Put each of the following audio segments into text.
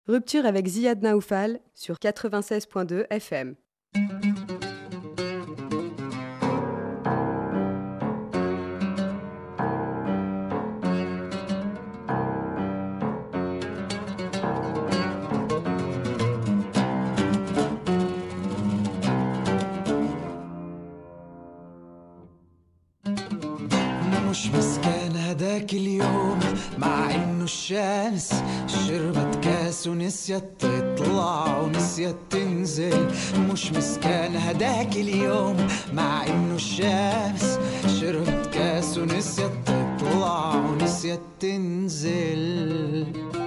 Rupture avec Ziad Naoufal sur 96.2 FM. مش مسكان هداك اليوم مع انه الشمس شربت كاس ونسيت تطلع ونسيت تنزل مش مسكان هداك اليوم مع انه الشمس شربت كاس ونسيت تطلع ونسيت تنزل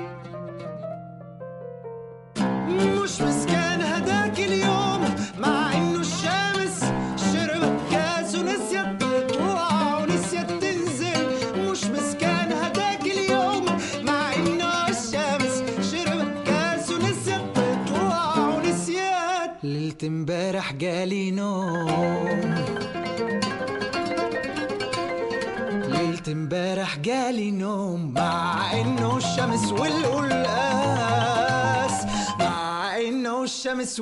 مش مسكان هداك اليوم مع انه الشمس شربت كاس ونسيت تطلع ونسيت تنزل مش مسكان هداك اليوم مع انه الشمس شربت كاس ونسيت تطلع ونسيت ليلة امبارح جالي نوم ليلة امبارح جالي نوم مع انه الشمس والقلقاس مع انه الشمس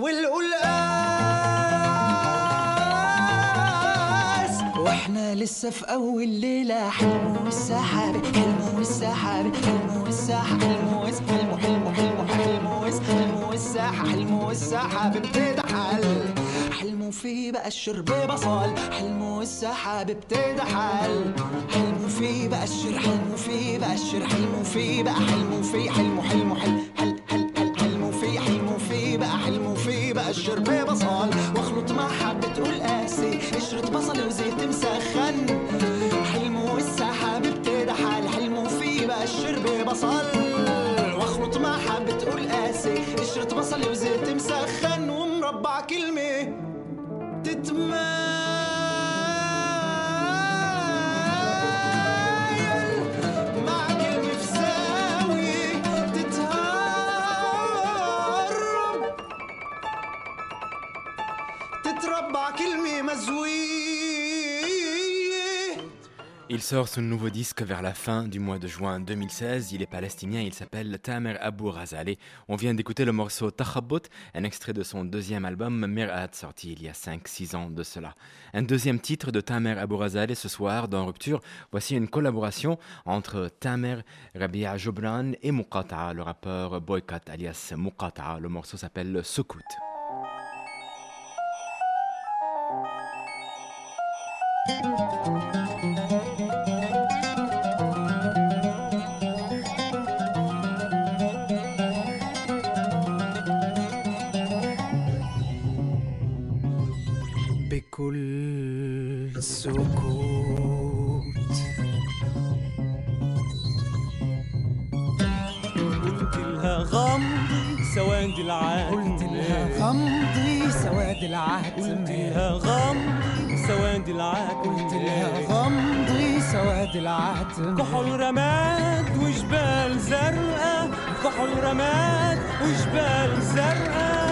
والقلقاس واحنا لسه في اول ليلة حلمه السحاب حلمه السحاب حلمه السحاب حلمه حلمه حلمه حلمه حلمه حلمه الساحة حلمه السحاب بتدحل حلمه في بقى الشرب بصل حلمه السحاب بتدحل حلمه في بقى الشر حلمه في بقى الشر حلمه في بقى حلمه في حلمه حلمه حل حل حل حل حلمه في حلمه في بقى حلمه في بقى الشرب بصل واخلط مع حبة قول قاسي قشرة بصل وزيت مسخن حلمه السحاب بتدحل حلمه في بقى الشرب بصل واخلط مع حبة قول قاسي قشرة بصل وزيت مسخن ومربع كلمة تتمايل مع كلمة في زاوية تتهرب تتربع كلمة مزوية Il sort son nouveau disque vers la fin du mois de juin 2016. Il est palestinien, il s'appelle Tamer Abou Razale. On vient d'écouter le morceau Takhabut, un extrait de son deuxième album Mir'at, sorti il y a 5-6 ans de cela. Un deuxième titre de Tamer Abou Razale ce soir dans Rupture. Voici une collaboration entre Tamer, Rabia Jobran et Muqata'a, le rappeur Boycott alias Muqata'a. Le morceau s'appelle Sukut. بكل سكوت قلت لها غمضي سواد العهد قلت لها غمضي سواد العهد قلت لها غمضي سواد العهد قلت لها غمضي سواد العهد كحول رماد وجبال زرقاء كحول رماد وجبال زرقاء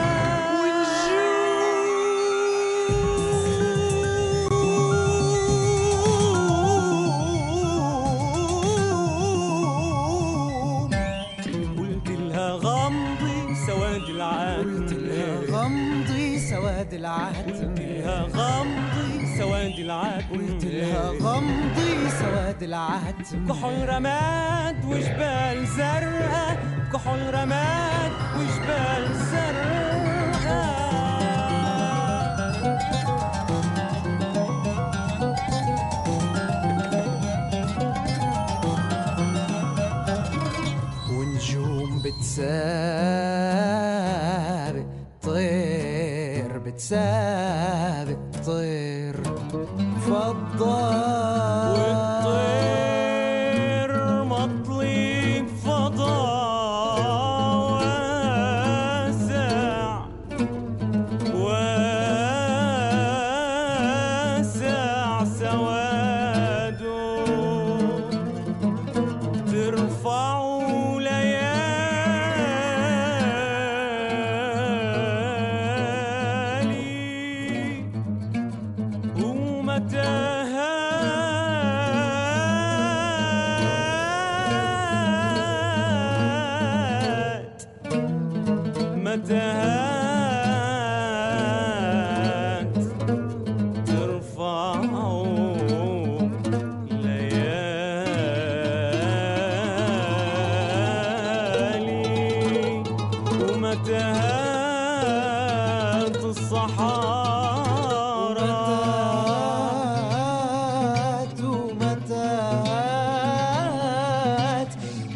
قلت لها غمضي سواد العهد قلت لها غمضي سواد قلت العهد لها غمضي سواد العهد قلت لها غمضي سواد العهد كحول رماد وجبال زرقاء كحول رماد وجبال زرقاء ونجوم بتسابق طير بتسابق طير فضال والطير مطلي فضاء واسع واسع سواده ترفعوا ليالي ومتاهات ومتاهات ترفعوا ليالي ومتاهات الصحارى ومتاهات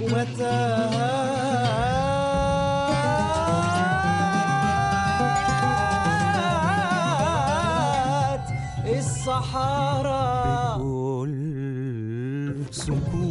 ومتاهات الصحراء كل سكوت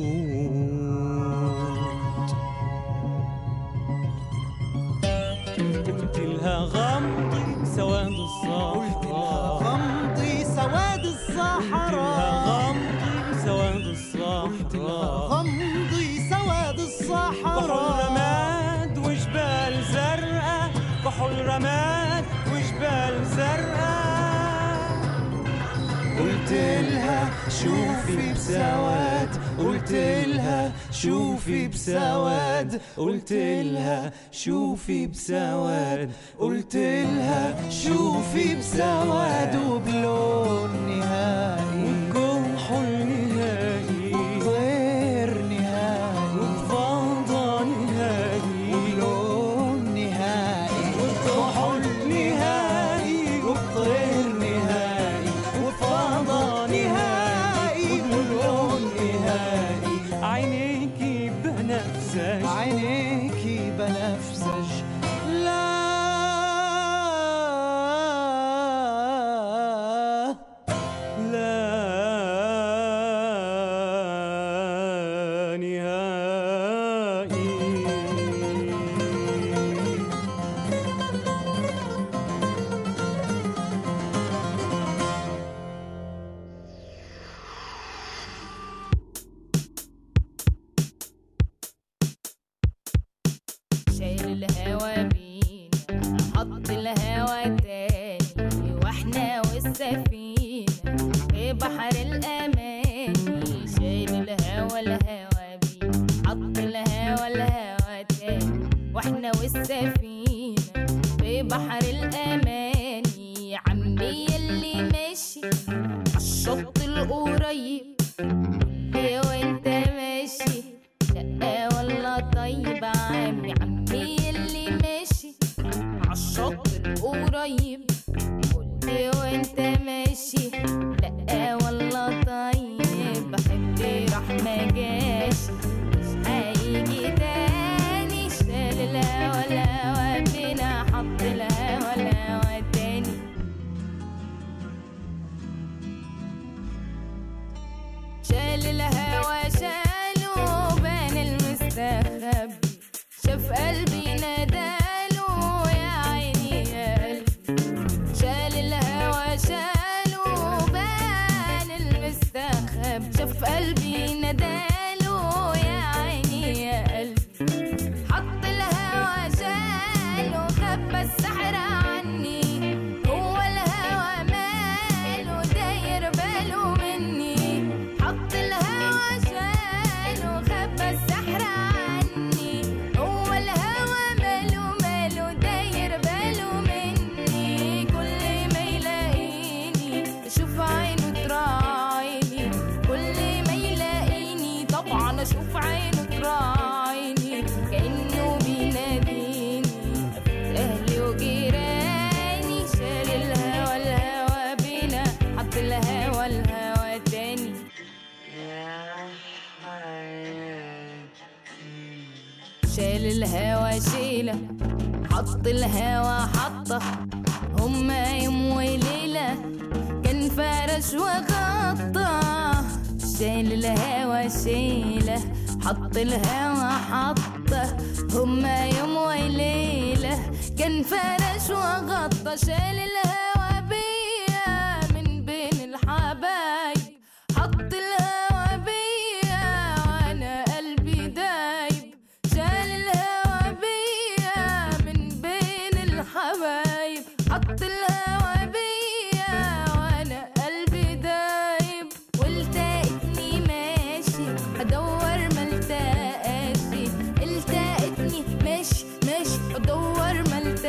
قلت لها غمضي سواد الصحراء غمضي سواد قلت لها الصحراء غمضي سواد الصحراء غمضي سواد كحول الصحراء رماد وجبال زرقاء كحول رماد وجبال زرقاء قلت لها شوفي بسواد قلت لها شوفي بسواد قلت لها شوفي بسواد قلت لها شوفي بسواد وبلون نهائي كحول نهائي طير نهائي وفضى نهائي وبلون نهائي وكحول نهائي وبطير نهائي وفضا نهائي وبلون نهائي عينيكي بنفسك عينيكي بنفسج لا لا نهائي شايل الهوا بينا حط الهوا تاني واحنا والسفينة في بحر الأماني شايل الهوا الهوا بينا حط الهوا الهوا تاني واحنا والسفينة في بحر الأماني عمي اللي ماشي عالشط القريب ليه وانت ماشي لا والله طيب عمي عمي اللي ماشي عالشط القريب قلت وانت ماشي لا والله طيب حبي راح ما جاش مش هيجي تاني شال الهوا الهوا بينا حط الهوا الهوا تاني شال الهوا شالوا بان المستخبي شاف قلبي ناداله يا عيني يا قلبي شال الهوا شالوا بان المستخبي شاف قلبي ناداله يا عيني يا قلبي حط الهوا شاله خبى السحر عني هو الهوا ماله داير باله مني حط الهوا شاله خبى السحر عني هو الهوا ماله ماله داير باله مني كل ما يلاقيني اشوف عينه تراعيني كل ما يلاقيني طبعا اشوف عينه تراعيني كانه بيناديني أفوت اهلي وجيراني شال الهوا الهوا بينا حط الهوا الهوا تاني شال الهوا شيلة حط الهوا حطة هما يوم وليلة كان فرش وغطى شال الهوا شيلة حط الهوا حطة هما يوم وليلة كان فرش وغطى شال الهوا بيا من بين الحبايب حط الهوا بيا وانا قلبي دايب شال الهوا بيا من بين الحبايب حط الهوا بيا وانا قلبي دايب والتقتني ماشي ادور ملتقاشي التقتني ماشي ماشي ادور ملتقاشي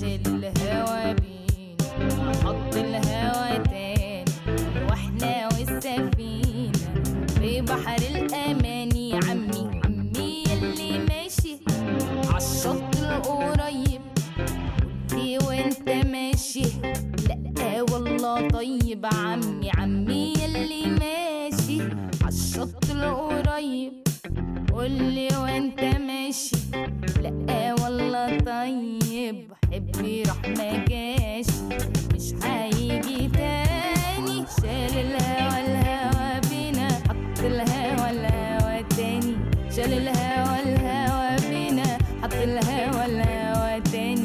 شال الهوا بينا حط الهوا تاني واحنا والسفينة في بحر الأمان يا عمي عمي يلي ماشي عالشط القريب قولي وانت ماشي لا والله طيب عمي عمي يلي ماشي عالشط القريب قولي وانت ماشي لا والله طيب حبي راح ما جاش مش هيجي تاني شال الهوا الهوا بينا حط الهوا الهوا تاني شال الهوا الهوا بينا حط الهوا الهوا تاني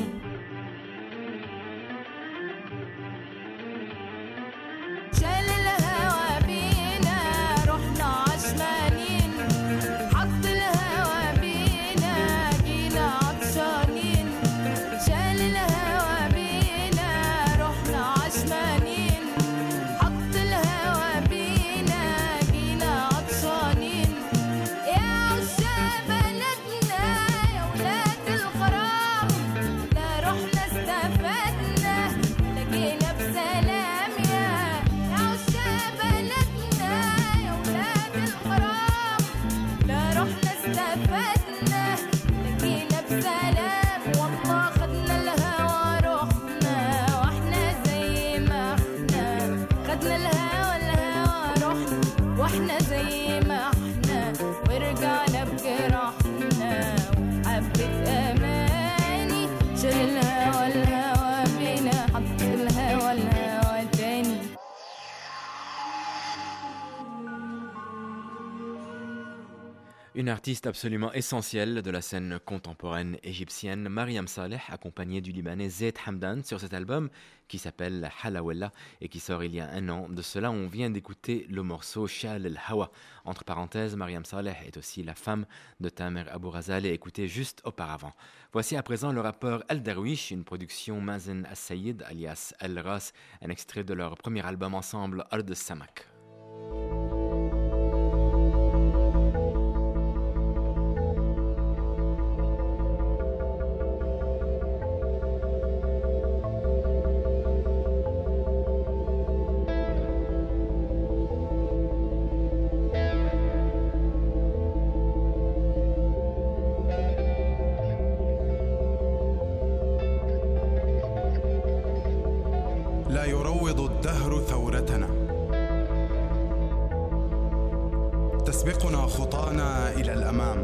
شال الهوا بينا رحنا عشمانين حط الهوا بينا جينا عطشانين شال الهوا بينا رحنا عشمانين حط الهوا بينا جينا عطشانين يا عشاق بلدنا يا ولاد الغرام لا رحنا استفدنا لقينا بسلام يا يا عشاق بلدنا يا ولاد الغرام لا رحنا استفدنا لقينا بسلام والله خدنا الهوى رحنا واحنا زي ما احنا خدنا الهوى الهوى رحنا واحنا زي ما احنا ورجعنا بجراحنا وحبة اماني شال الهوى الهوى بينا حط الهوى الهوى تاني Une artiste absolument essentielle de la scène contemporaine égyptienne, Mariam Saleh, accompagnée du Libanais Zaid Hamdan sur cet album qui s'appelle Halawella et qui sort il y a un an. De cela, on vient d'écouter le morceau Shal el Hawa. Entre parenthèses, Mariam Saleh est aussi la femme de Tamer Abu Razal et écoutée juste auparavant. Voici à présent le rappeur Al Darwish, une production Mazen As-Sayyid alias Al Ras, un extrait de leur premier album ensemble Ard Samak. لا يروض الدهر ثورتنا تسبقنا خطانا الى الامام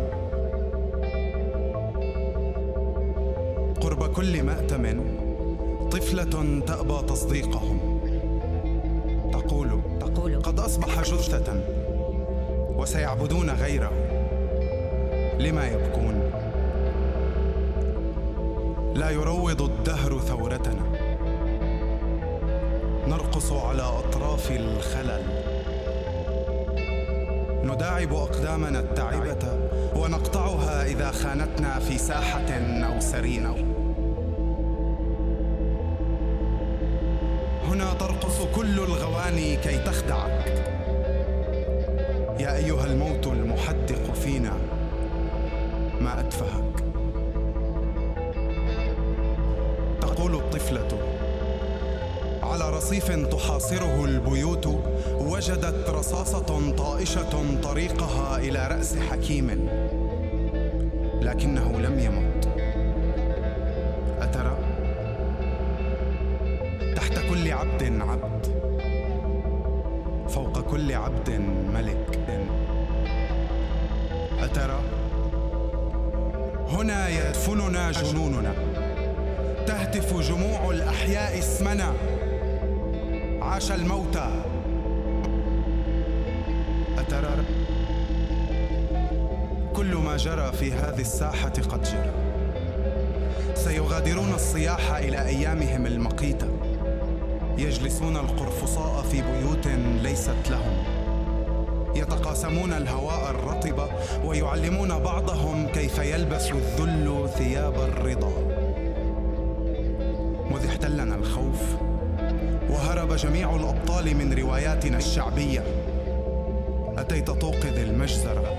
قرب كل ماتم طفله تابى تصديقهم تقول تقول قد اصبح جثه وسيعبدون غيره لما يبكون لا يروض الدهر ثورتنا نرقص على اطراف الخلل نداعب اقدامنا التعبه ونقطعها اذا خانتنا في ساحه او سرير هنا ترقص كل الغواني كي تخدعك يا ايها الموت المحدق فينا ما اتفهك تقول الطفله على رصيف تحاصره البيوت وجدت رصاصة طائشة طريقها إلى رأس حكيم لكنه لم يمت أترى تحت كل عبد عبد فوق كل عبد ملك أترى هنا يدفننا جنوننا تهتف جموع الأحياء اسمنا عاش الموتى أترى كل ما جرى في هذه الساحة قد جرى سيغادرون الصياح إلى أيامهم المقيتة يجلسون القرفصاء في بيوت ليست لهم يتقاسمون الهواء الرطب ويعلمون بعضهم كيف يلبس الذل ثياب الرضا مذ احتلنا الخوف وهرب جميع الابطال من رواياتنا الشعبيه اتيت توقظ المجزره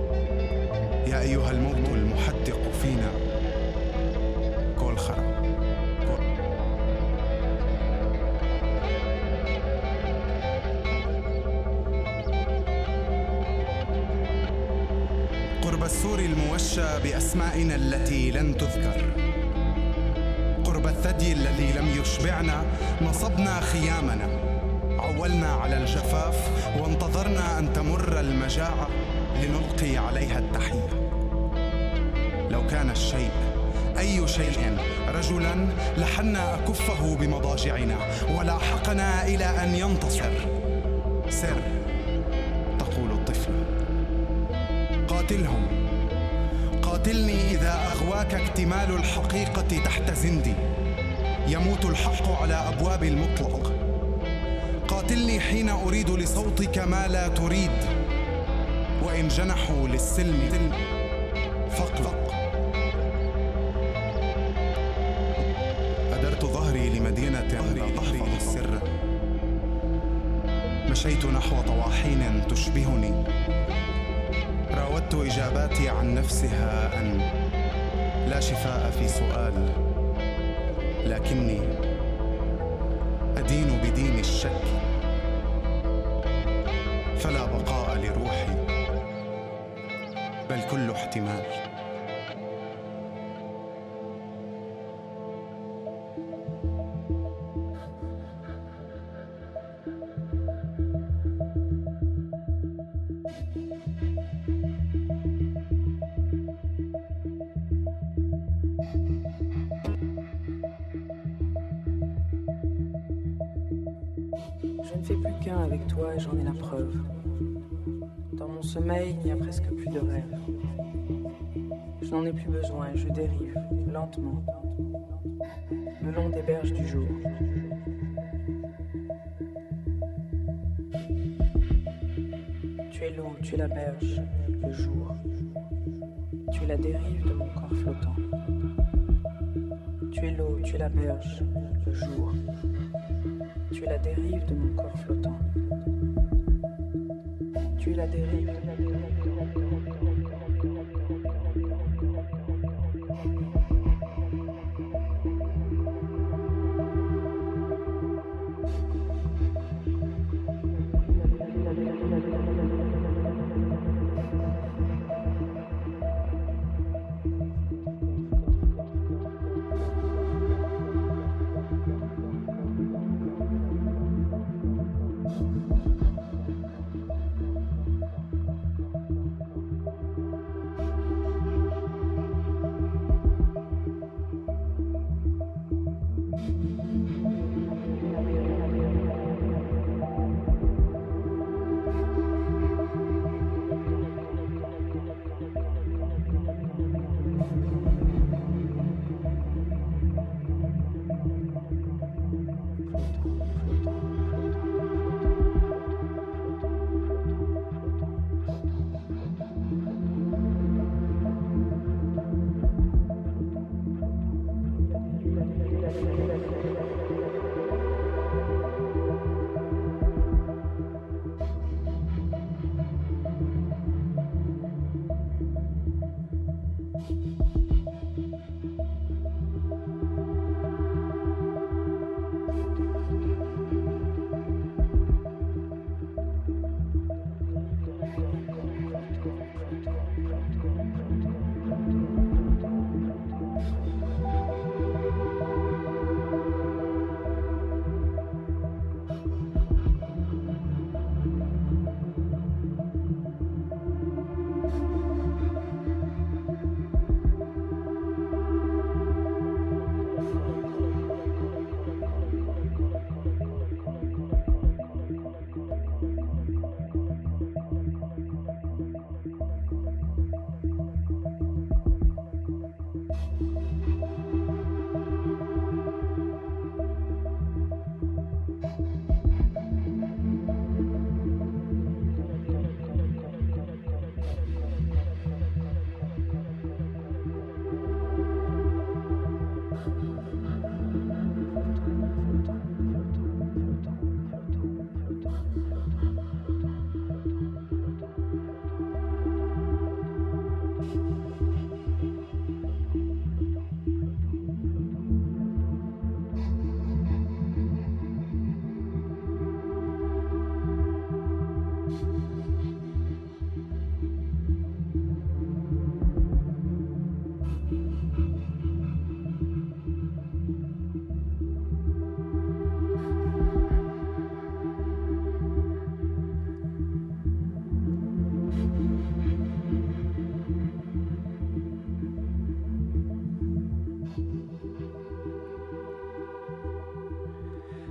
يا ايها الموت المحدق فينا كل خرا نتمشى بأسمائنا التي لن تذكر قرب الثدي الذي لم يشبعنا نصبنا خيامنا عولنا على الجفاف وانتظرنا أن تمر المجاعة لنلقي عليها التحية لو كان الشيء أي شيء رجلا لحنا أكفه بمضاجعنا ولاحقنا إلى أن ينتصر سر تقول الطفلة قاتلهم قاتلني إذا أغواك اكتمال الحقيقة تحت زندي يموت الحق على أبواب المطلق قاتلني حين أريد لصوتك ما لا تريد وإن جنحوا للسلم فاقلق أدرت ظهري لمدينة لا تحفظ السر مشيت نحو طواحين تشبهني راودت إجاباتي عن نفسها أن لا شفاء في سؤال لكني أدين بدين الشك فلا بقاء لروحي بل كل احتمال Je ne fais plus qu'un avec toi et j'en ai la preuve. Dans mon sommeil, il n'y a presque plus de rêve. Je n'en ai plus besoin et je dérive, lentement, le long des berges du jour. Tu es l'eau, tu es la berge, le jour. Tu es la dérive de mon corps flottant. Tu es l'eau, tu es la berge, le jour. Tu es la dérive de mon corps flottant. Tu es la dérive.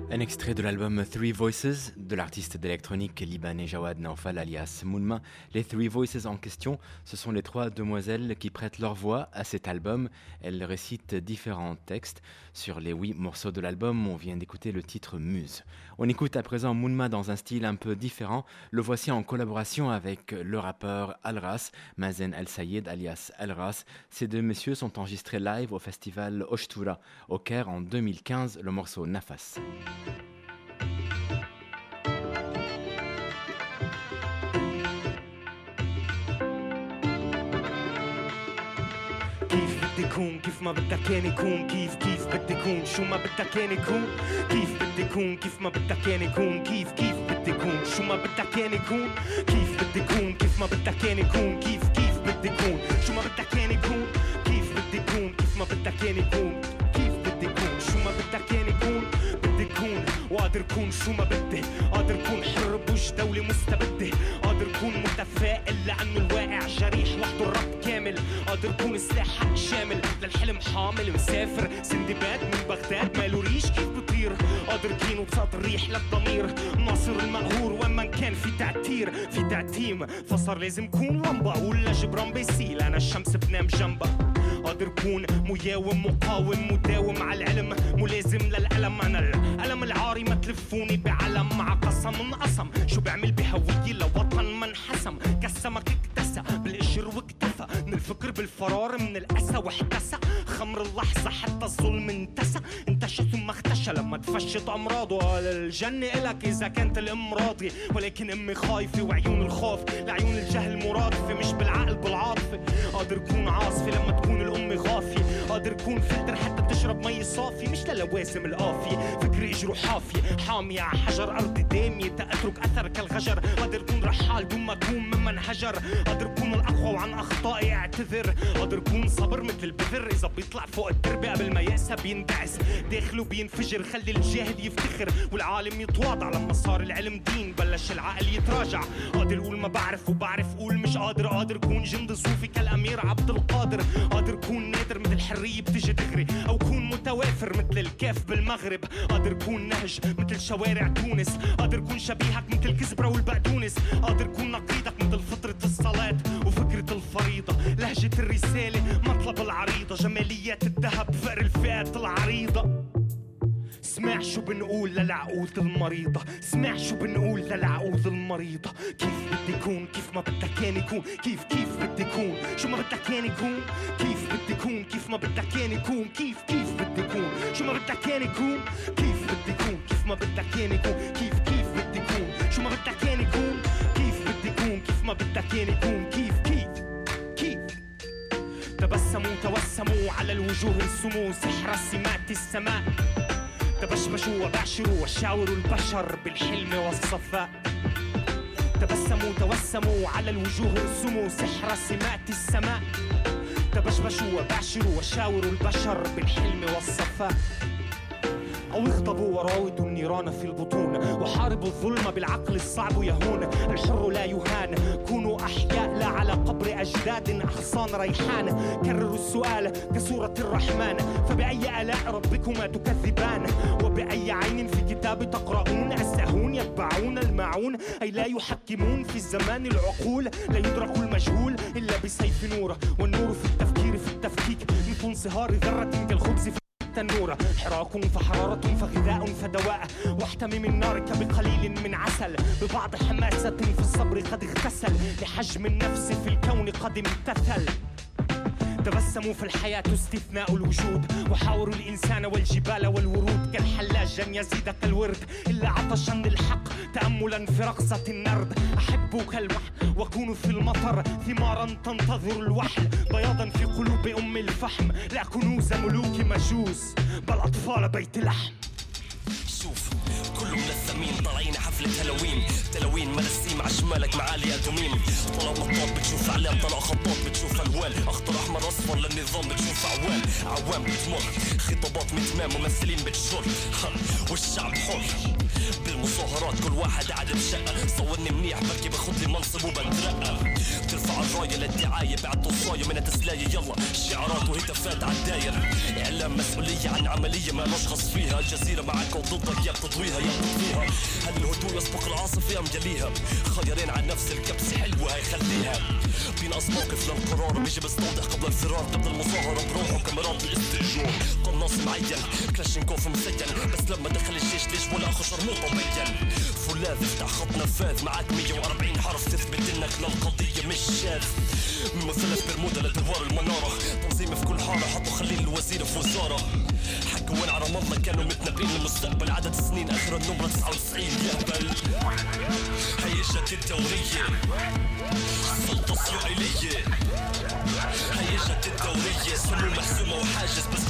Un extrait de l'album Three Voices de l'artiste d'électronique libanais Jawad Naufal alias Mounma. Les Three Voices en question, ce sont les trois demoiselles qui prêtent leur voix à cet album. Elles récitent différents textes. Sur les huit morceaux de l'album, on vient d'écouter le titre Muse. On écoute à présent Mounma dans un style un peu différent. Le voici en collaboration avec le rappeur Al-Ras, Mazen El Sayed alias Al-Ras. Ces deux messieurs sont enregistrés live au festival Oshtura au Caire en 2015, le morceau Nafas. كيف بدي يكون كيف ما بدك كان يكون كيف كيف بدي يكون شو ما بدك كان يكون كيف بدي يكون كيف ما بدك كان يكون كيف كيف بدي يكون شو ما بدك كان يكون كيف بدي يكون كيف ما بدك كان يكون كيف كيف بدي يكون شو ما بدك كان يكون كيف بدي يكون كيف ما بدك كان يكون كيف بدي يكون شو ما بدك كان يكون بدي يكون وقادر كون شو ما بدي قادر كون حر بوش دولة مستبدة قادر كون متفائل لأنه الواقع جريح وحده الرب كامل قادر كون سلاح حق شامل للحلم حامل مسافر سندباد من بغداد ماله ريش كيف بطير قادر كين وبساط الريح للضمير ناصر المقهور وما كان في تعتير في تعتيم فصار لازم كون لمبة ولا جبران بيسيل أنا الشمس بنام جنبها قادر كون مياوم مقاوم مداوم على العلم ملازم للألم أنا الألم العاري ما تلفوني بعلم مع قسم انقسم شو بعمل بهوية لوطن ما انحسم كالسمك اكتسى بالقشر واكتفى من الفكر بالفرار من الأسى واحتسى خمر اللحظة حتى الظلم انتسى انتشى ثم اختشى لما تفشت أمراضه الجنة إلك إذا كانت الأم راضية ولكن أمي خايفة وعيون الخوف لعيون الجهل مرادفة مش بالعقل بالعاطفة قادر كون عاصفة لما تكون الأم غافية قادر كون فلتر حتى تشرب مي صافية مش للوازم القافية فكري اجره حافية حامية على حجر أرض دامية تأترك أثر كالغجر قادر كون رحال دون ما كون ممن هجر قادر كون الأقوى وعن أخطائي أعتذر قادر كون صبر مثل البذر إذا بيطلع فوق التربة قبل ما يأسى بيندعس داخله بينفجر خلي الجاهل يفتخر والعالم يتواضع لما صار العلم دين بلش العقل يتراجع قادر اقول ما بعرف وبعرف اقول مش قادر قادر كون جند صوفي كالامير عبد القادر قادر كون نادر مثل الحريه بتجي دغري او كون متوافر مثل الكاف بالمغرب قادر كون نهج مثل شوارع تونس قادر كون شبيهك مثل الكزبره والبقدونس قادر كون نقيضك مثل فطره الصلاه وفكره الفريضه لهجه الرساله مطلب العريضه جماليات الذهب فقر الفئات العريضه اسمع شو بنقول للعقود المريضة اسمع شو بنقول للعقود المريضة كيف بدي يكون كيف ما بدك كان يكون كيف كيف بدي يكون شو ما بدك كان يكون كيف بدي يكون كيف ما بدك كان يكون كيف كيف بدي يكون شو ما بدك كان يكون كيف بدي يكون كيف ما بدك كان يكون كيف كيف بدي يكون شو ما بدك كان يكون كيف بدي يكون كيف ما بدك كان يكون كيف كيف كيف تبسموا توسموا على الوجوه السمو سحر سمات السماء تبشبشوا وبعشروا وشاوروا البشر بالحلم والصفاء تبسموا توسموا على الوجوه ارسموا سحر سمات السماء تبشبشوا وبعشروا وشاوروا البشر بالحلم والصفاء أو اغضبوا وراودوا النيران في البطون وحاربوا الظلم بالعقل الصعب يهون الحر لا يهان كونوا أحياء لا على قبر أجداد أحصان ريحان كرروا السؤال كسورة الرحمن فبأي آلاء ربكما تكذبان وبأي عين في كتاب تقرؤون السهون يتبعون الماعون أي لا يحكمون في الزمان العقول لا يدرك المجهول إلا بسيف نور والنور في التفكير في التفكيك مثل انصهار ذرة كالخبز في التنور حراك فحرارة فغذاء فدواء واحتمم النار بقليل من عسل ببعض حماسة في الصبر قد اغتسل لحجم النفس في الكون قد امتثل تبسموا في الحياة استثناء الوجود وحاوروا الإنسان والجبال والورود كالحلاج لن يزيد كالورد إلا عطشا للحق تأملا في رقصة النرد أحبوا كالمح وكونوا في المطر ثمارا تنتظر الوحل بياضا في قلوب أم الفحم لا كنوز ملوك مجوس بل أطفال بيت لحم شوف كله ملثمين طالعين حفلة هالوين تلوين ملسيم عشمالك معالي أدومين طلع مطاط بتشوف علام طلع خطاط بتشوف ألوان أخضر أحمر أصفر للنظام بتشوف عوام عوام بتمر خطابات متمام ممثلين بتشر ها، والشعب حر بالمظاهرات كل واحد قاعد بشقة صورني منيح بركي باخد لي منصب وبترقى ترفع الراية للدعاية بعد وصاية من تسلاية يلا شعارات وهتافات عالداير إعلان كلام مسؤولية عن عملية ما نشخص فيها الجزيرة معك وضدك يا بتضويها يا بتطفيها هل الهدوء يسبق العاصفة أم جليها خيارين عن نفس الكبسة حلوة هي خليها بينقص موقف للقرار بيجي بستوضح قبل الفرار قبل المظاهرة بروح وكاميرات بالاستئجار قناص معين كلاشينكوف مسجل بس لما دخل الجيش ليش ولا اخو شرموطة بين فولاذ افتح خط نفاذ معاك 140 حرف تثبت انك للقضية مش شاذ من مثلث برمودا لدوار المنارة تنظيم في كل حارة حطوا خليل الوزير في وزارة حكوا وين على الله كانوا متنبئين المستقبل عدد سنين اخر النمرة 99 يهبل هي اجت الدورية السلطة اسرائيلية هي اجت الدورية سمو محسومة وحاجز بس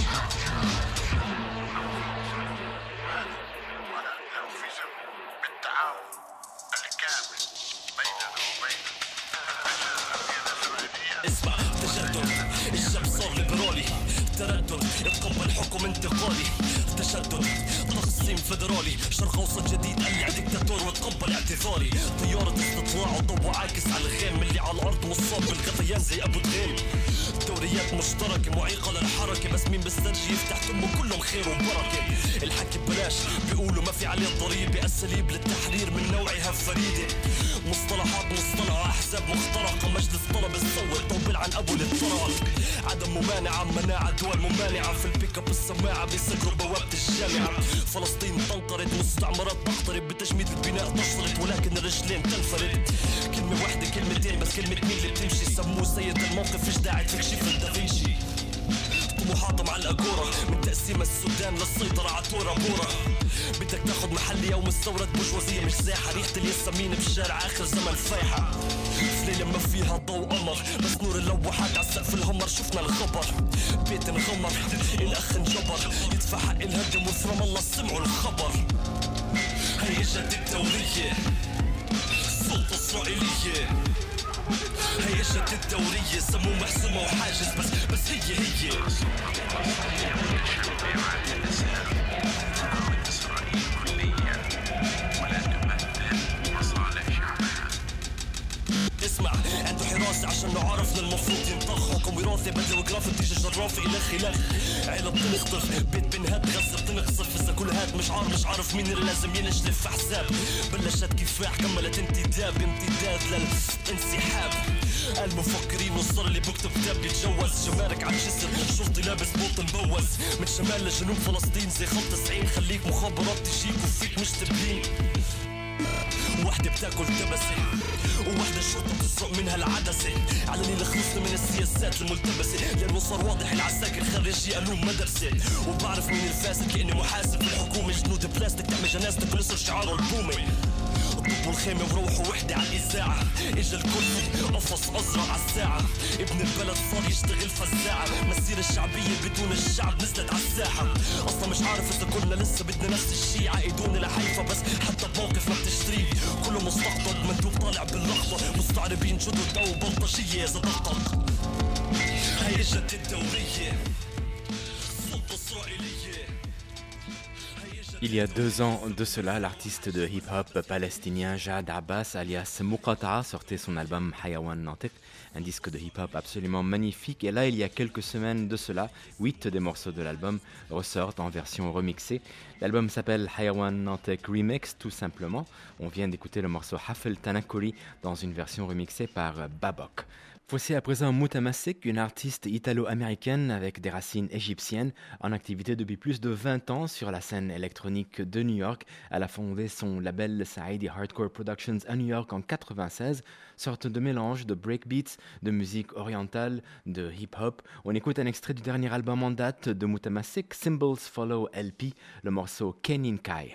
اسمع تجدد الشاب صار ليبرالي تردد يتقبل حكم انتقالي تشدد تقسيم فيدرالي شرق اوسط جديد قلع دكتاتور وتقبل اعتذاري طيارة استطلاع وضوء عاكس على الغيم اللي على الارض مصاب بالغثيان زي ابو دغيم دوريات مشتركة معيقة للحركة بس مين بيسترجي يفتح تمه كلهم خير وبركة الحكي ببلاش بيقولوا ما في عليه ضريبة اساليب للتحرير من نوعها فريدة مصطلحات مصطنعة احزاب مخترقة مجلس طلب الصور طول عن ابو للطرق عدم ممانعة مناعة دول ممانعة في البيك اب السماعة بيسكروا بوابة الجامعة فلسطين تنقرض مستعمرات تقترب بتجميد البناء تشترط ولكن الرجلين تنفرد كلمة واحدة كلمتين بس كلمة مين اللي بتمشي سموه سيد الموقف ايش داعي تكشف دافنشي طموحاته مع الأجورة من تقسيم السودان للسيطرة على تورا بورا بدك تاخد محلي أو مستورد برجوازية مش زاحة ريحة الياسمين بشارع آخر زمن فايحة في ليلة ما فيها ضوء قمر بس نور اللوحات على سقف الهمر شفنا الخبر بيت انغمر الأخ انجبر يدفع حق الهدم وثرم الله سمعوا الخبر هي جت الدورية السلطة إسرائيلية هي جت الدورية سمو محسومة وحاجز بس بس هي هي اسمع عنده حراسة عشان نعرف المفروض ينطخ حكم وراثي بدل وقرافة تيجي جرافة إلى خلاف عيلة بتنخطف بيت بنهد غزة بتنقصف إذا كل هاد مش عارف مش عارف مين اللي لازم ينشلف في حساب بلشت كفاح كملت امتداد بامتداد للانسحاب المفكرين وصل اللي بكتب كتاب بيتجوز جمارك عم جسر شرطي لابس بوط مبوز من شمال لجنوب فلسطين زي خط 90 خليك مخابرات تجيك وفيك مش تبلين وحدة بتاكل تبسة ووحدة الشرطة بتسرق منها العدسة علني لخلصنا من السياسات الملتبسة لأنه صار واضح العساكر خريجي قانون مدرسة وبعرف مين الفاسد كأني محاسب في الحكومة جنود بلاستيك تعمل جنازتك ونسر شعاره البومة طبوا الخيمة وروحوا وحدة على الإذاعة إجا الكرسي قفص أزرق على الساعة ابن البلد صار يشتغل فزاعة مسيرة الشعبية بدون الشعب نزلت على الساحة أصلا مش عارف إذا كنا لسه بدنا نفس الشي عقدوني لحيفا بس حتى بموقف ما بتشتريه كله مستقطب مندوب طالع باللخبة مستعربين جدد أو بلطجية إذا دقق هي جت الدورية سلطة إسرائيلية Il y a deux ans de cela, l'artiste de hip-hop palestinien Jad Abbas, alias Muqata'a, sortait son album Hayawan Nantek, un disque de hip-hop absolument magnifique. Et là, il y a quelques semaines de cela, huit des morceaux de l'album ressortent en version remixée. L'album s'appelle Hayawan Nantek Remix, tout simplement. On vient d'écouter le morceau Hafel Tanakuri dans une version remixée par Babok. Voici à présent Moutamasek, une artiste italo-américaine avec des racines égyptiennes, en activité depuis plus de 20 ans sur la scène électronique de New York. Elle a fondé son label Saidi Hardcore Productions à New York en 96, sorte de mélange de breakbeats, de musique orientale, de hip-hop. On écoute un extrait du dernier album en date de Moutamasek, Symbols Follow LP, le morceau Kenin Kai.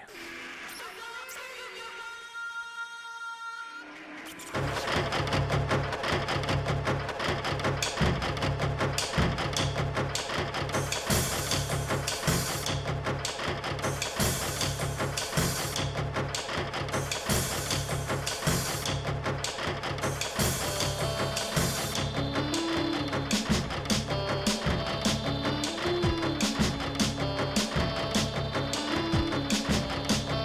Thank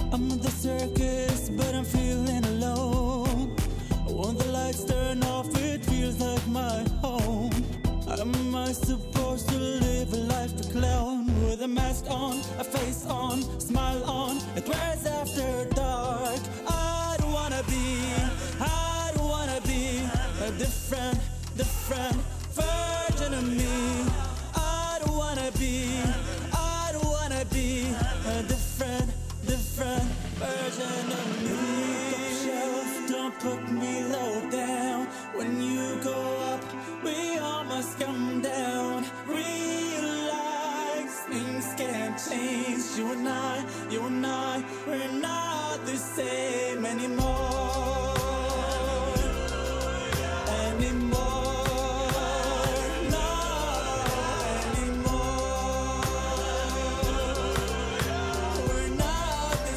I'm at the circus, but I'm feeling alone. When the lights turn off, it feels like my home. Am I supposed to live a life to clown with a mask on, a face on, smile on? It wears after dark. I don't wanna be, I don't wanna be a different, different version of me. I don't wanna be, I don't wanna be a different, different version of me. Top shelf, don't put me low down. When you go up, we all must come down. Realize things can change. You and I, you and I, we're not the same anymore. Anymore, not anymore. We're not the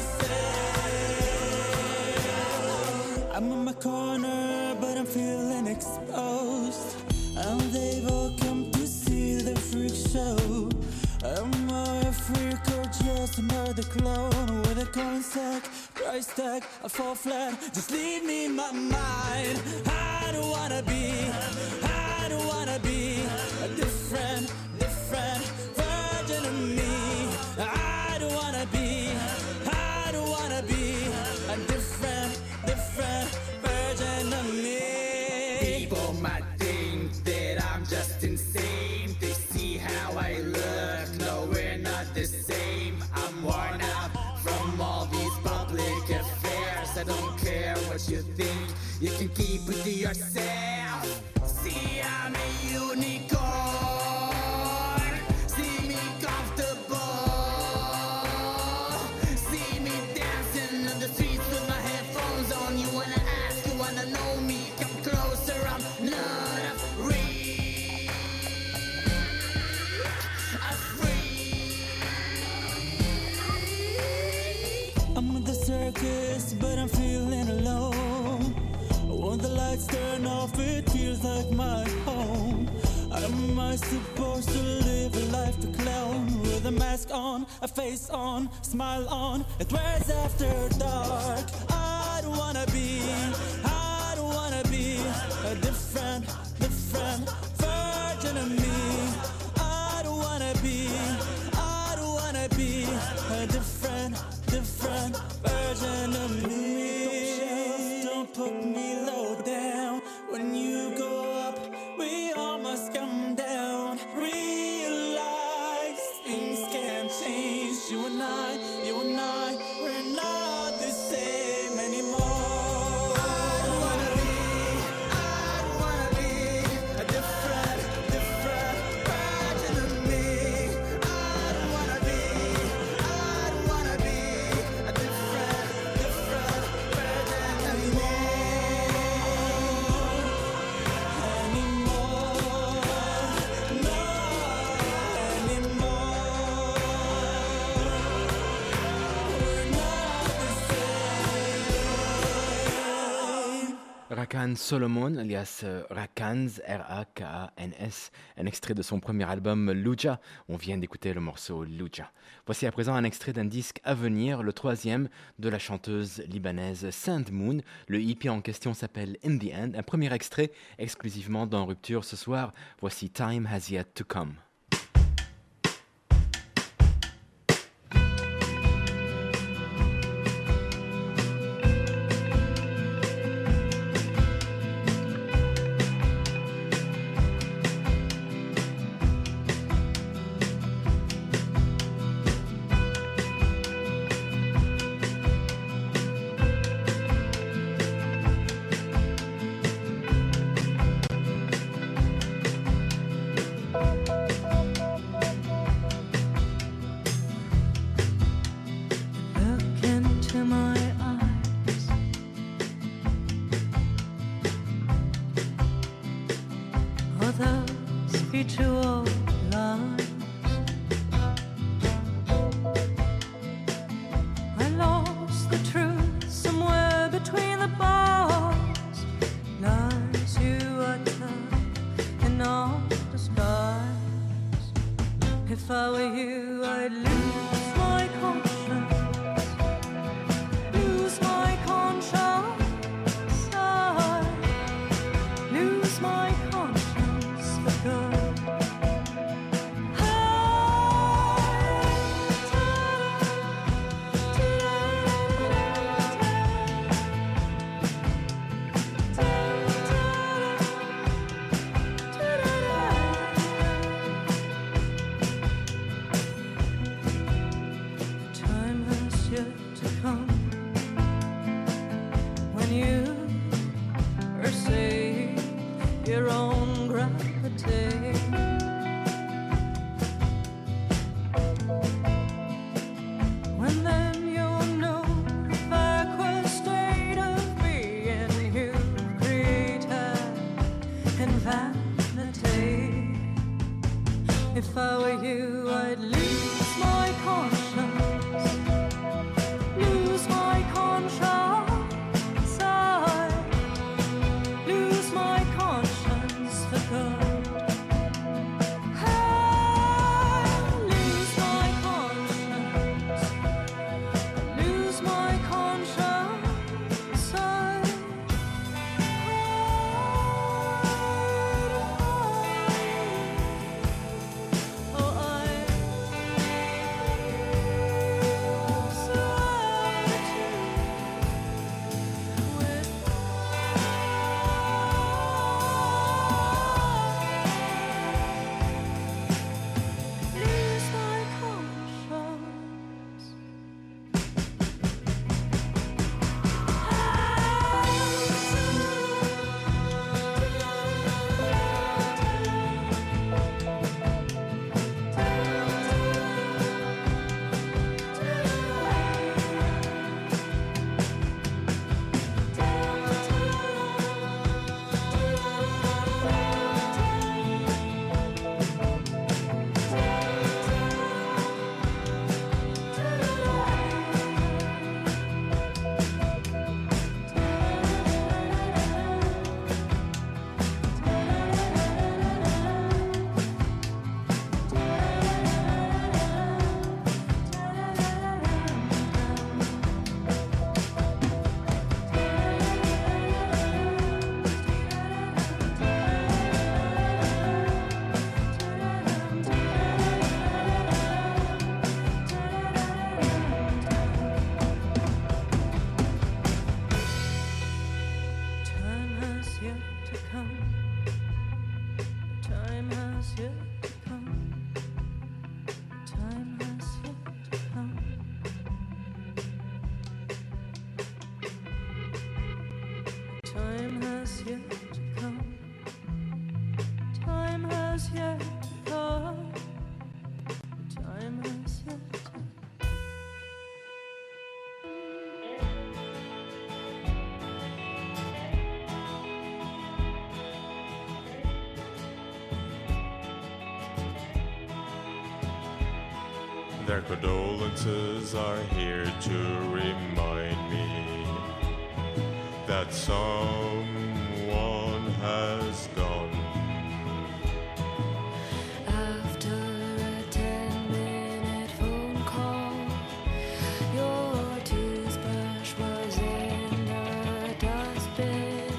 same. I'm in my corner, but I'm feeling exposed. And they've all come to see the freak show. Am I a freak or just another clone with a coin sack, price tag, I fall flat? Just leave me my mind. I don't wanna be, I don't wanna be a different, different version of me. I don't wanna be, I don't wanna be a different, different version of me. People might think that I'm just insane. They see how I look. No, we're not the same. I'm worn out from all these public affairs. I don't care what you think. You can keep it to yourself. See, I'm a unicorn. See me comfortable. See me dancing on the streets with my headphones on. You wanna ask, you wanna know me? Come closer, I'm not afraid. Afraid. I'm at the circus, but I'm feeling alone. When the lights turn off, it feels like my home. Am I supposed to live a life to clown with a mask on, a face on, smile on? It wears after dark. I don't wanna be, I don't wanna be a different, different version of me. I don't wanna be, I don't wanna be a different, different version of me. Don't put me low down when you go up. We all must come down. Realize things can change. You and I, you and I, we're not the same anymore. I don't wanna be, I don't wanna be a different, different version of me. I don't wanna be, I don't wanna be a different, different version of me. Anymore, no anymore. We're not the same. Rakan Solomon, alias euh, Rakans, R-A-K-A-N-S, un extrait de son premier album Luja. On vient d'écouter le morceau Luja. Voici à présent un extrait d'un disque à venir, le troisième de la chanteuse libanaise Sand Moon. Le EP en question s'appelle In the End. Un premier extrait exclusivement dans Rupture ce soir. Voici Time Has Yet to Come. Look into my eyes. Are those future lines? I lost the truth somewhere between the bars. Lies you utter in all disguise. If I were you, I'd lose my conscience. If I were you, I'd lose my conscience. Lose my conscience. I'd lose my conscience for good. I'd lose my conscience. Lose my conscience. I'd Oh, I lose my conscience. Time has yet to come. Time has yet to come. Time has yet to come. Time has yet to come. Time has yet to come. Time has yet to Their condolences are here to remind me that someone has gone. After a ten minute phone call, your toothbrush was in the dustbin.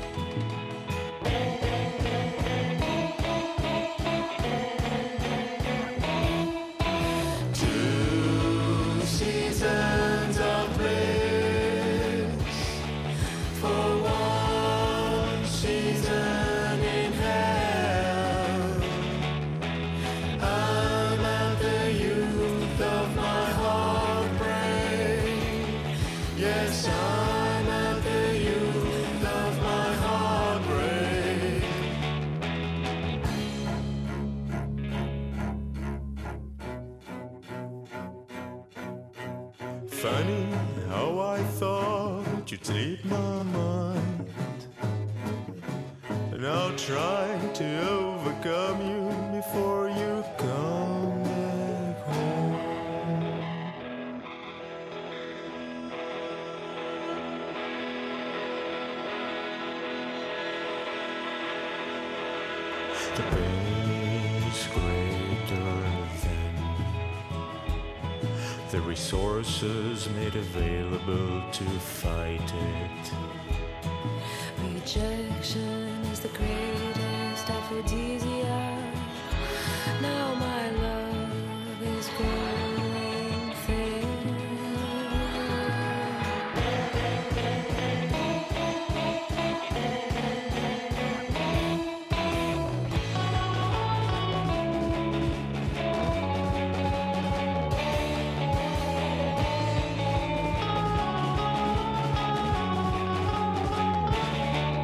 Two seasons of bliss for one season in hell. I'm at the youth of my heartbreak. Yes, I'm at the youth of my heartbreak. Funny how I thought you'd sleep my mind. Now trying to overcome you before you come back home. The pain is greater than the resources made available to fight it. Rejection is the greatest aphrodisiac. Now my love is growing thin.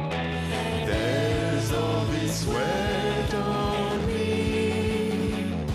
There's all this sweat on me.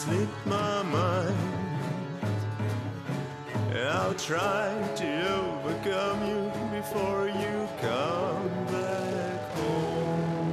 slipped my mind. I'll try to overcome you before you come back home.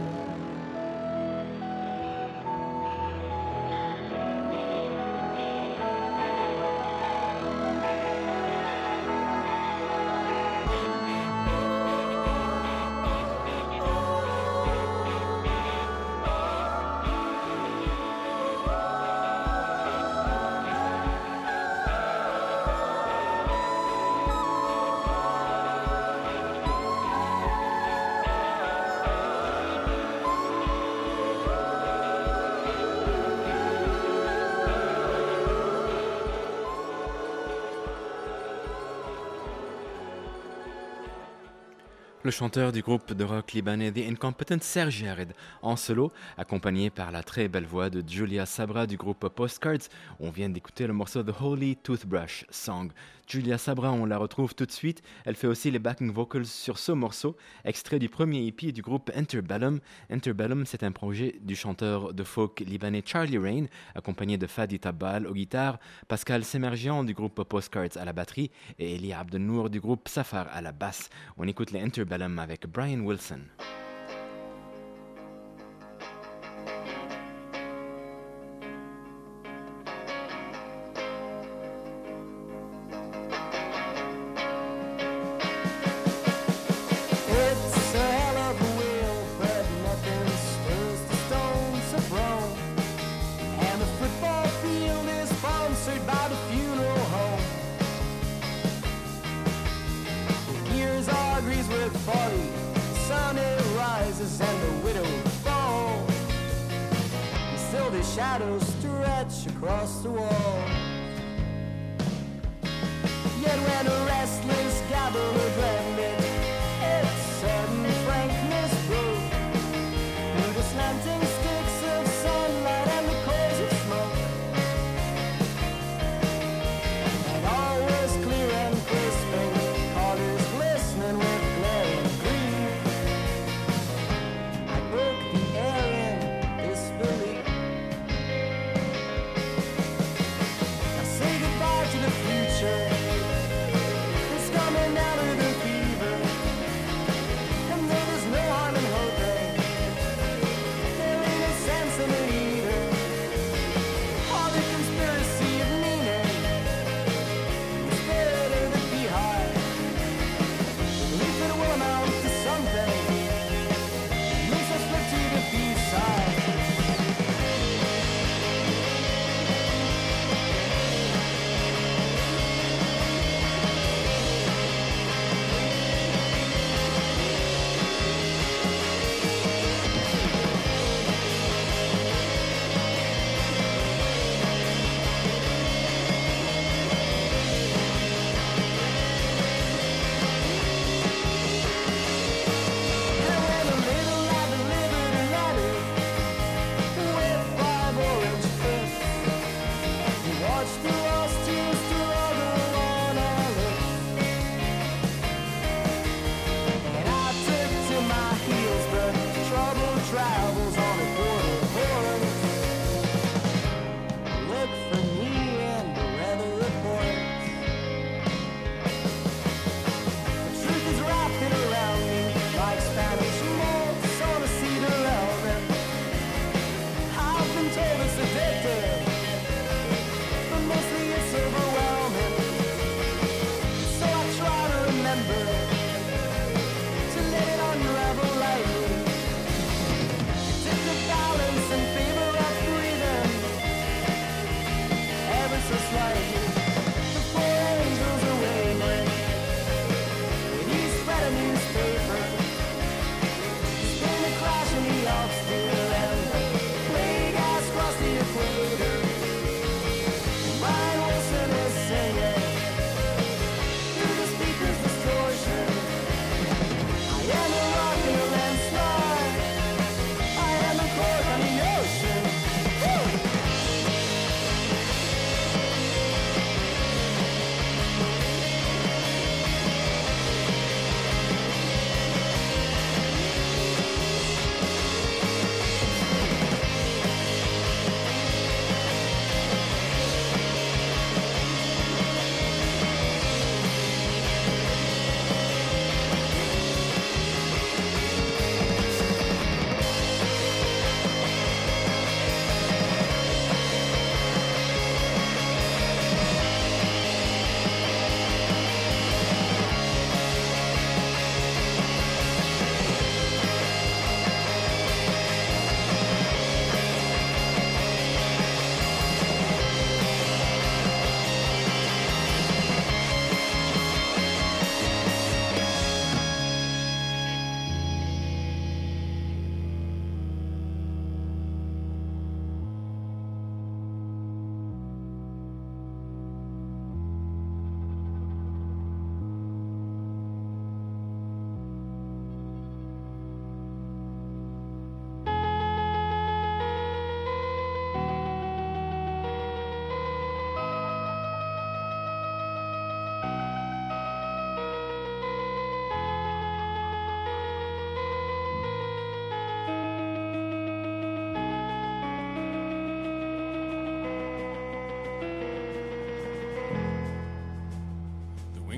Le chanteur du groupe de rock libanais The Incompetent Serge Yared en solo, accompagné par la très belle voix de Julia Sabra du groupe Postcards. On vient d'écouter le morceau The Holy Toothbrush Song. Julia Sabra, on la retrouve tout de suite. Elle fait aussi les backing vocals sur ce morceau, extrait du premier EP du groupe Interbellum. Interbellum, c'est un projet du chanteur de folk libanais Charlie Rain, accompagné de Fadi Tabbal aux guitares, Pascal Semergian du groupe Postcards à la batterie et Eli Abdenour du groupe Safar à la basse. On écoute les Interbellum avec Brian Wilson. It's a hell of a wheel, but nothing stirs the stones of Rome. And the football field is sponsored by the funeral home. The gears are greased with folly, the sun it rises and the widow falls. And still the shadows stretch across the wall. Yet when a restless gatherer dreamed it, its sudden frankness broke through the slanting sticks of sunlight and the coils of smoke. And all was clear and crisp, and colors glistening with glaring green. I broke the air in disbelief. Now say goodbye to the future. It's coming down to the fever. And there is no harm in hoping. There ain't no sense in it either. All the conspiracy of meaning. It's better to be high. Belief it will amount to something. Makes us look to the B-side.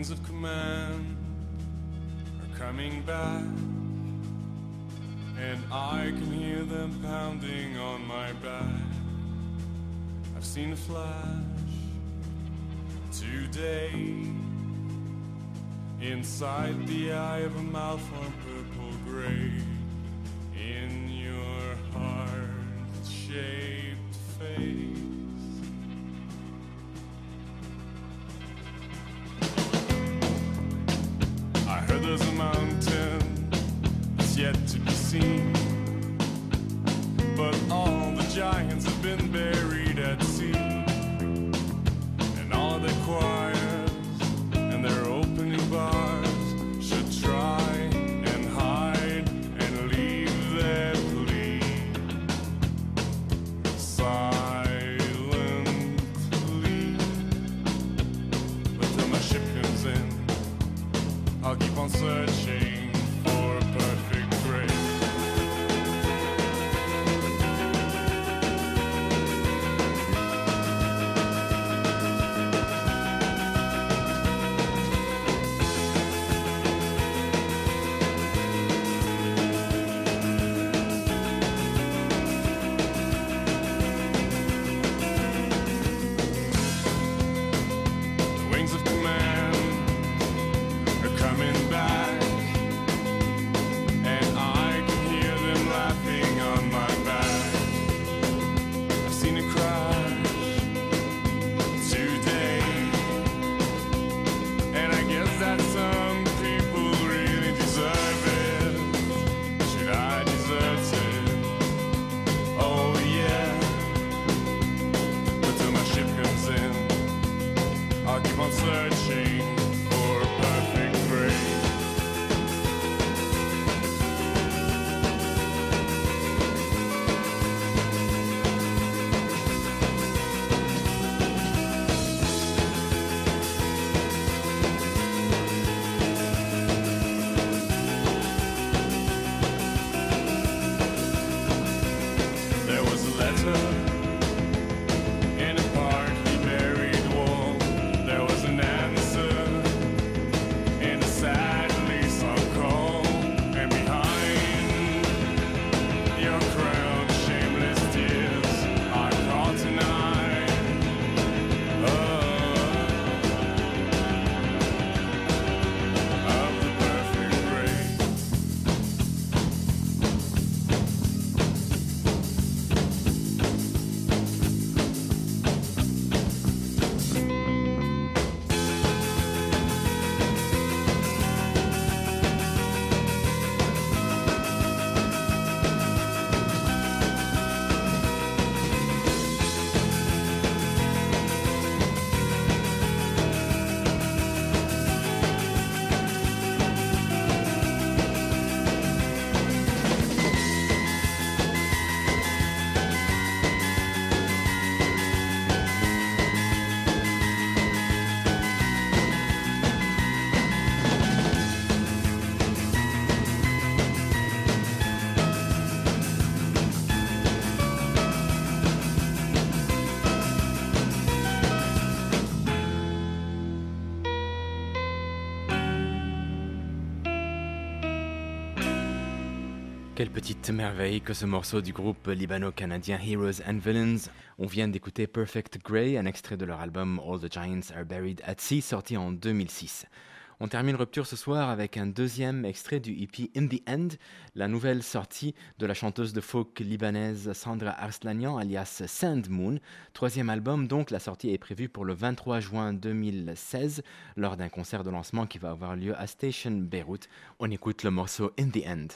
wings of command are coming back, and I can hear them pounding on my back. I've seen a flash today inside the eye of a mouth on purple gray in your heart-shaped face. I heard there's a mountain that's yet to be seen. But all the giants have been buried at sea. And all their choirs and their opening bars should try and hide and leave their plea silently. But till my ship comes in, I'll keep on searching for a perfect grave. The wings of command are coming back, and I can hear them laughing on my back. I've seen a crash today, and I guess that some people really deserve it. Should I desert it? Oh yeah. But till my ship comes in. I'll keep on searching for a perfect grave. There was a letter in a partly buried wall. There was an answer in a sadly sung call. And behind your crown of shameless tears, I caught an eye. Of the perfect grave. Quelle petite merveille que ce morceau du groupe libano-canadien Heroes and Villains. On vient d'écouter Perfect Grey, un extrait de leur album All the Giants Are Buried at Sea, sorti en 2006. On termine Rupture ce soir avec un deuxième extrait du EP In the End, la nouvelle sortie de la chanteuse de folk libanaise Sandra Arslanian alias Sand Moon. Troisième album donc, la sortie est prévue pour le 23 juin 2016 lors d'un concert de lancement qui va avoir lieu à Station Beirut. On écoute le morceau In the End.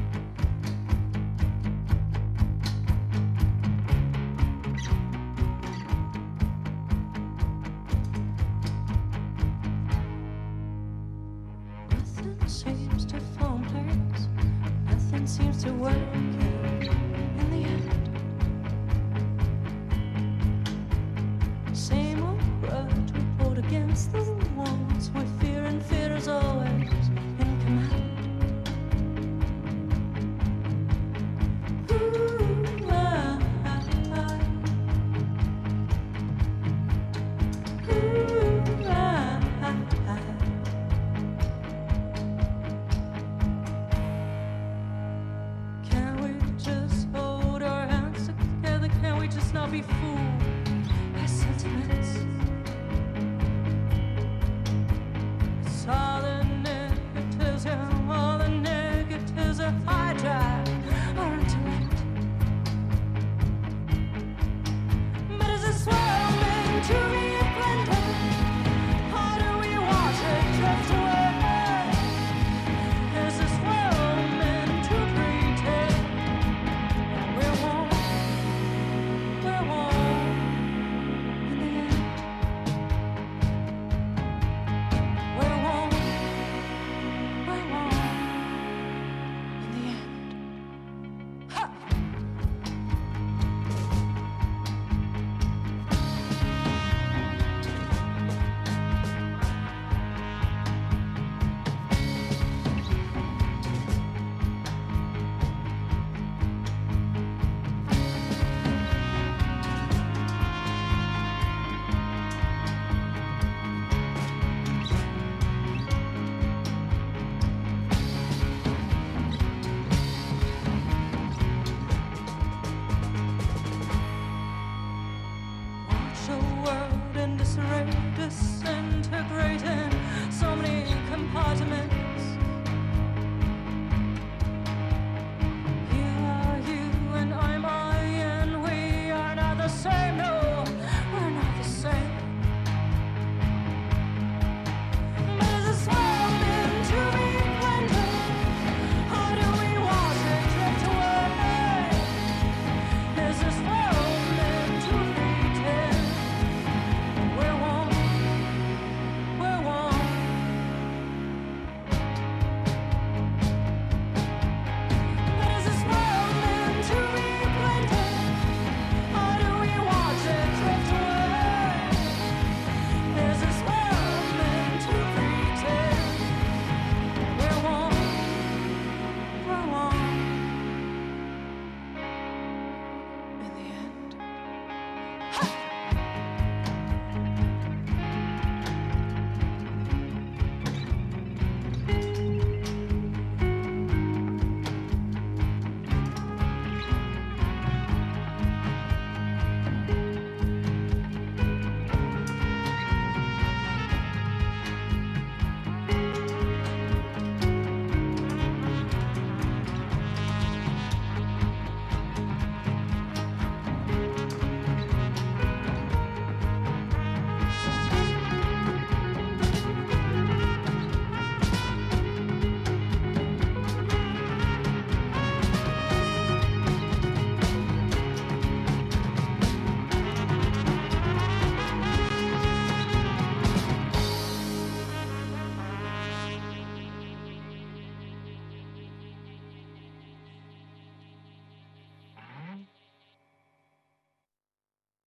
Nothing seems to fall in place. Nothing seems to work out in the end. Same old grudge we pulled against the walls with fear and fear is always in command. Ooh, ah, ah, ah. Ooh, ah, ah, ah. disarray, disintegrating. So many compartments.